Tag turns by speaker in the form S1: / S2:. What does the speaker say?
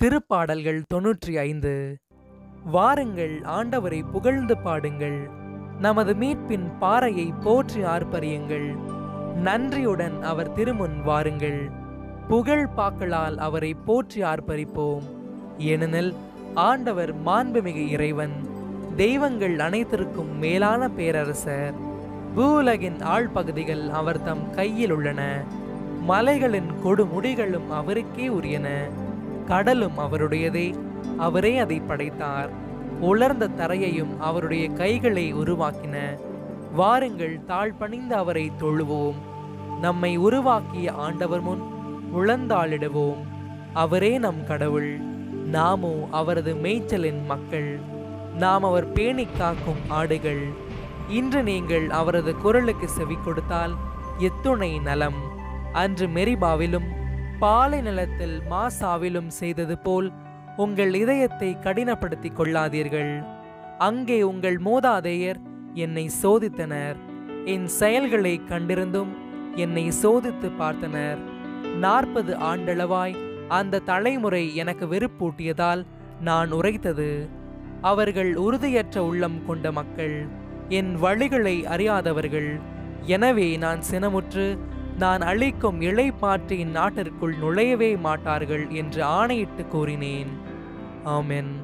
S1: திருப்பாடல்கள் தொன்னூற்றி ஐந்து வாருங்கள் ஆண்டவரை புகழ்ந்து பாடுங்கள் நமது மீட்பின் பாறையை போற்றி ஆர்ப்பரியுங்கள் நன்றியுடன் அவர் திருமுன் வாருங்கள் புகழ் பாக்களால் அவரை போற்றி ஆர்ப்பரிப்போம் ஏனெனில் ஆண்டவர் மாண்புமிகு இறைவன் தெய்வங்கள் அனைத்திற்கும் மேலான பேரரசர் பூவுலகின் ஆழ்பகுதிகள் அவர் தம் கையில் உள்ளன மலைகளின் கொடுமுடிகளும் அவருக்கே உரியன கடலும் அவருடையதே அவரே அதை படைத்தார் உலர்ந்த தரையையும் அவருடைய கைகளை உருவாக்கின வாருங்கள் தாழ்பணிந்து அவரை தொழுவோம் நம்மை உருவாக்கிய ஆண்டவர் முன் உழந்தாளிடுவோம் அவரே நம் கடவுள் நாமோ அவரது மேய்ச்சலின் மக்கள் நாம் அவர் பேணிக் காக்கும் ஆடுகள் இன்று நீங்கள் அவரது குரலுக்கு செவி கொடுத்தால் எத்துணை நலம் அன்று மெரிபாவிலும் பாலை நிலத்தில் மாசாவிலும் செய்தது போல் உங்கள் இதயத்தை கடினப்படுத்திக் கொள்ளாதீர்கள் அங்கே உங்கள் மூதாதையர் என்னை சோதித்தனர் என் செயல்களை கண்டிருந்தும் என்னை சோதித்து பார்த்தனர் நாற்பது ஆண்டளவாய் அந்த தலைமுறை எனக்கு வெறுப்பூட்டியதால் நான் உரைத்தது அவர்கள் உறுதியற்ற உள்ளம் கொண்ட மக்கள் என் வழிகளை அறியாதவர்கள் எனவே நான் சினமுற்று நான் அளிக்கும் இளைப்பாற்றின் நாட்டிற்குள் நுழையவே மாட்டார்கள் என்று ஆணையிட்டு கூறினேன் ஆமென்